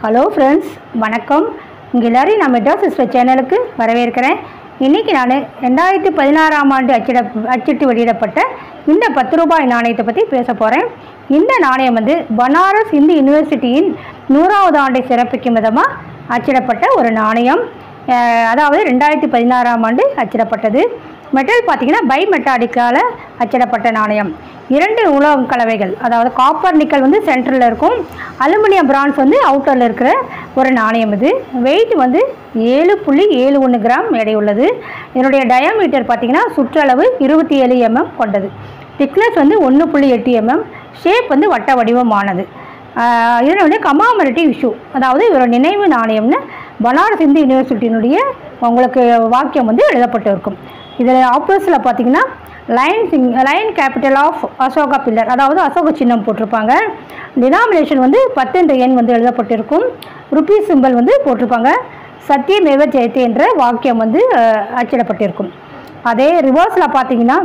hello friends வணக்கம் உங்கள் எல்லாரையும் நான் மெட்ரா சிஸ்டர் சேனலுக்கு வரவேற்கிறேன் இன்றைக்கி நான் ரெண்டாயிரத்தி பதினாறாம் ஆண்டு அச்சிட அச்சிட்டு வெளியிடப்பட்ட இந்த பத்து ரூபாய் நாணயத்தை பற்றி பேச போகிறேன் இந்த நாணயம் வந்து பனாரஸ் இந்து யூனிவர்சிட்டியின் நூறாவது ஆண்டை சிறப்பிக்கும் விதமாக அச்சிடப்பட்ட ஒரு நாணயம் அஹ், அதாவது ரெண்டாயிரத்தி பதினாறாம் ஆண்டு அச்சிடப்பட்டது மெட்டல் பார்த்தீங்கன்னா பை மெட்டாடிக்கால அச்சிடப்பட்ட நாணயம் இரண்டு உலோக கலவைகள் அதாவது காப்பர் நிக்கல் வந்து சென்டரில் இருக்கும் அலுமினியம் பிரான்ஸ் வந்து அவுட்டரில் இருக்கிற ஒரு நாணயம் இது வெயிட் வந்து ஏழு புள்ளி ஏழு ஒன்று கிராம் எடை உள்ளது இதனுடைய டயாமீட்டர் பார்த்தீங்கன்னா சுற்றளவு இருபத்தி ஏழு எம்எம் கொண்டது திக்னஸ் வந்து ஒன்று புள்ளி எட்டு எம்எம் ஷேப் வந்து வட்ட வடிவமானது ஆஹ் இதனுடைய கமாமரேட்டிவ் இஷ்யூ அதாவது இவரோட நினைவு நாணயம்னு பனாரஸ் இந்து யூனிவர்சிட்டியினுடைய உங்களுக்கு வாக்கியம் வந்து எழுதப்பட்டு இருக்கும் இதில் ஆப்போசிட்டில் பார்த்தீங்கன்னா லைன் சிங் lion capital of Ashoka pillar அதாவது அசோக சின்னம் போட்டிருப்பாங்க டினாமினேஷன் வந்து பத்து என்ற எண் வந்து எழுதப்பட்டிருக்கும் ருபி சிம்பல் வந்து போட்டிருப்பாங்க சத்தியமேவ ஜெயத்தே என்ற வாக்கியம் வந்து அஹ், அச்சிடப்பட்டிருக்கும் அதே ரிவர்ஸில் பார்த்தீங்கன்னா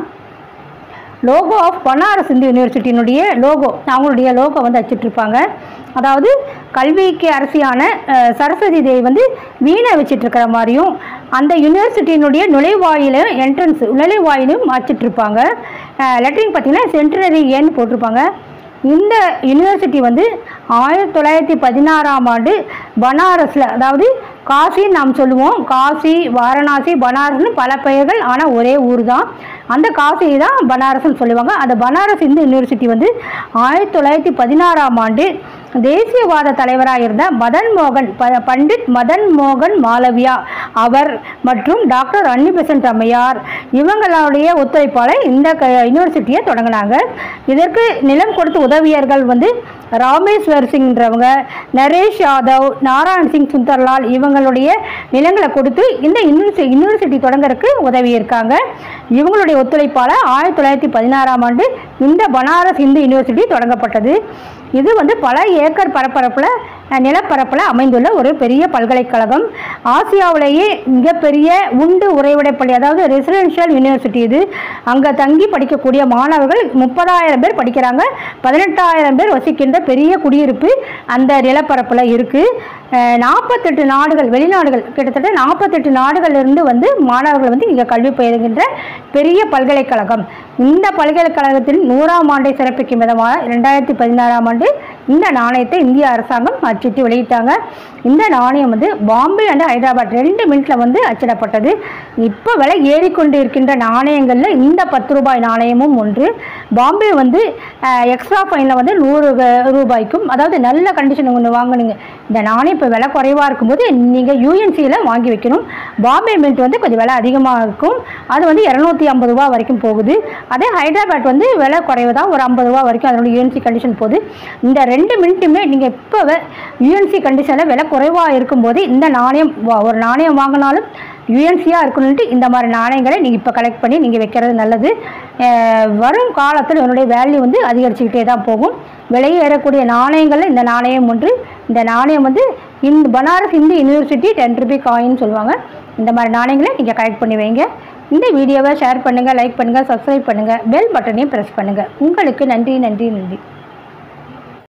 லோகோ ஆஃப் பனாரஸ் இந்து யூனிவர்சிட்டியினுடைய லோகோ அவங்களுடைய லோகோ வந்து வச்சிட்ருப்பாங்க அதாவது கல்விக்கு அரசியான அஹ், சரஸ்வதி தேவி வந்து வீணை வச்சிட்ருக்கிற மாதிரியும் அந்த யூனிவர்சிட்டியினுடைய நுழைவாயிலும் என்ட்ரன்ஸ் நுழைவாயிலும் வச்சிட்ருப்பாங்க லெட்டரிங் பார்த்தீங்கன்னா சென்டினரி ஏன்னு போட்டிருப்பாங்க இந்த யூனிவர்சிட்டி வந்து ஆயிரத்தி தொள்ளாயிரத்தி பதினாறாம் ஆண்டு பனாரஸில் அதாவது காசின்னு நாம் சொல்லுவோம் காசி வாரணாசி பனாரஸ்னு பல பெயர்கள் ஆனால் ஒரே ஊர் தான் அந்த காசி தான் பனாரஸ்னு சொல்லுவாங்க அந்த பனாரஸ் இந்து யூனிவர்சிட்டி வந்து ஆயிரத்தி தொள்ளாயிரத்தி பதினாறாம் ஆண்டு தேசியவாத தலைவராக இருந்த மதன் மோகன் ப- பண்டிட் மதன் மோகன் மாலவியா அவர் மற்றும் டாக்டர் அன்னி பெசன்ட் அம்மையார் இவங்களுடைய ஒத்துழைப்பால் இந்த க யூனிவர்சிட்டியை தொடங்கினாங்க இதற்கு நிலம் கொடுத்த உதவியர்கள் வந்து ராமேஸ்வர் சிங்ன்றவங்க நரேஷ் யாதவ் நாராயண் சிங் சுந்தர்லால் இவங்களுடைய நிலங்களை கொடுத்து இந்த யூனிவர்சி யூனிவர்சிட்டி தொடங்குறதுக்கு உதவி இருக்காங்க இவங்களுடைய ஒத்துழைப்பால் ஆயிரத்தி தொள்ளாயிரத்தி பதினாறாம் ஆண்டு இந்த பனாரஸ் இந்து யூனிவர்சிட்டி தொடங்கப்பட்டது இது வந்து பல ஏக்கர் பரப்பரப்பில் அஹ், நிலப்பரப்பில் அமைந்துள்ள ஒரு பெரிய பல்கலைக்கழகம் ஆசியாவிலேயே மிகப்பெரிய உண்டு உறைவிடை பள்ளி அதாவது ரெசிடென்ஷியல் யூனிவர்சிட்டி இது அங்கே தங்கி படிக்கக்கூடிய மாணவர்கள் முப்பதாயிரம் பேர் படிக்கிறாங்க பதினெட்டாயிரம் பேர் வசிக்கின்ற பெரிய குடியிருப்பு அந்த நிலப்பரப்பில் இருக்குது நாற்பத்தெட்டு நாடுகள் வெளிநாடுகள் கிட்டத்தட்ட நாற்பத்தெட்டு நாடுகளிலிருந்து வந்து மாணவர்கள் வந்து இங்கே கல்வி பயிலுகின்ற பெரிய பல்கலைக்கழகம் இந்த பல்கலைக்கழகத்தின் நூறாம் ஆண்டை சிறப்பிக்கும் விதமாக ரெண்டாயிரத்தி பதினாறாம் ஆண்டு இந்த நாணயத்தை இந்திய அரசாங்கம் அச்சிட்டு வெளியிட்டாங்க இந்த நாணயம் வந்து பாம்பே அண்ட் ஹைதராபாத் ரெண்டு மினிட்ல வந்து அச்சிடப்பட்டது இப்போ விலை ஏறிக்கொண்டு இருக்கின்ற நாணயங்களில் இந்த பத்து ரூபாய் நாணயமும் ஒன்று பாம்பே வந்து எக்ஸ்ட்ரா ஃபைனில் வந்து நூறு க- ரூபாய்க்கும் அதாவது நல்ல கண்டிஷன் ஒன்று வாங்குனீங்க இந்த நாணயம் இப்போ விலை குறைவாக இருக்கும்போது நீங்கள் யூஎன்சியில் வாங்கி வைக்கணும் பாம்பே மின்ட் வந்து கொஞ்சம் விலை அதிகமாக இருக்கும் அது வந்து இரநூத்தி ஐம்பது ரூபா வரைக்கும் போகுது அதே ஹைதராபாத் வந்து விலை குறைவு தான் ஒரு ஐம்பது ரூபா வரைக்கும் அதனோட யூஎன்சி கண்டிஷன் போகுது இந்த ரெண்டு மினிட்டுமே நீங்கள் இப்போ யூஎன்சி கண்டிஷனில் விலை குறைவாக இருக்கும்போது இந்த நாணயம் வா- ஒரு நாணயம் வாங்கினாலும் யூஎன்சியாக இருக்கணுன்ட்டு இந்த மாதிரி நாணயங்களை நீங்கள் இப்போ கலெக்ட் பண்ணி நீங்கள் வைக்கிறது நல்லது அஹ் வரும் காலத்தில் இதனுடைய வேல்யூ வந்து அதிகரிச்சுக்கிட்டே தான் போகும் விலை ஏறக்கூடிய நாணயங்களில் இந்த நாணயம் ஒன்று இந்த நாணயம் வந்து இந்த Banaras Hindu university ten rupee காயின்னு சொல்லுவாங்க இந்த மாதிரி நாணயங்களை நீங்கள் கலெக்ட் பண்ணி வைங்க இந்த வீடியோவை ஷேர் பண்ணுங்கள் லைக் பண்ணுங்கள் சப்ஸ்கிரைப் பண்ணுங்கள் பெல் பட்டனையும் ப்ரெஸ் பண்ணுங்கள் உங்களுக்கு நன்றி நன்றி நன்றி